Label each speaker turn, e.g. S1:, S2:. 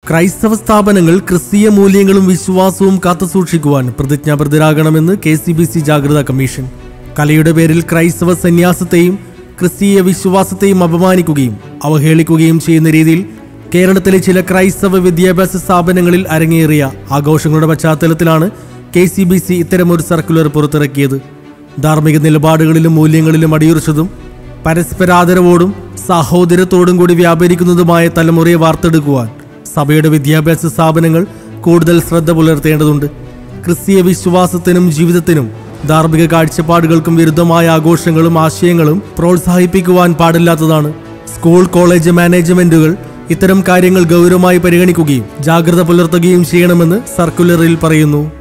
S1: ക്രൈസ്തവ സ്ഥാപനങ്ങൾ ക്രിസ്തീയ മൂല്യങ്ങളും വിശ്വാസവും കാത്തുസൂക്ഷിക്കുവാൻ പ്രതിജ്ഞാബദ്ധരാകണമെന്ന് കെ സി ബി സി ജാഗ്രതാ കമ്മീഷൻ കലയുടെ പേരിൽ ക്രൈസ്തവ സന്യാസത്തെയും ക്രിസ്തീയ വിശ്വാസത്തെയും അപമാനിക്കുകയും അവഹേളിക്കുകയും ചെയ്യുന്ന രീതിയിൽ കേരളത്തിലെ ചില ക്രൈസ്തവ വിദ്യാഭ്യാസ സ്ഥാപനങ്ങളിൽ അരങ്ങേറിയ ആഘോഷങ്ങളുടെ പശ്ചാത്തലത്തിലാണ് കെ സി ബി സി ഇത്തരമൊരു സർക്കുലർ പുറത്തിറക്കിയത് ധാർമ്മിക നിലപാടുകളിലും മൂല്യങ്ങളിലും അടിയുറച്ചതും പരസ്പരാദരവോടും സഹോദരത്തോടും കൂടി വ്യാപരിക്കുന്നതുമായ തലമുറയെ വാർത്തെടുക്കുവാൻ സഭയുടെ വിദ്യാഭ്യാസ സ്ഥാപനങ്ങൾ കൂടുതൽ ശ്രദ്ധ പുലർത്തേണ്ടതുണ്ട് ക്രിസ്തീയ വിശ്വാസത്തിനും ജീവിതത്തിനും ധാർമ്മിക കാഴ്ചപ്പാടുകൾക്കും വിരുദ്ധമായ ആഘോഷങ്ങളും ആശയങ്ങളും പ്രോത്സാഹിപ്പിക്കുവാൻ പാടില്ലാത്തതാണ് സ്കൂൾ കോളേജ് മാനേജ്മെന്റുകൾ ഇത്തരം കാര്യങ്ങൾ ഗൗരവമായി പരിഗണിക്കുകയും ജാഗ്രത പുലർത്തുകയും ചെയ്യണമെന്ന് സർക്കുലറിൽ പറയുന്നു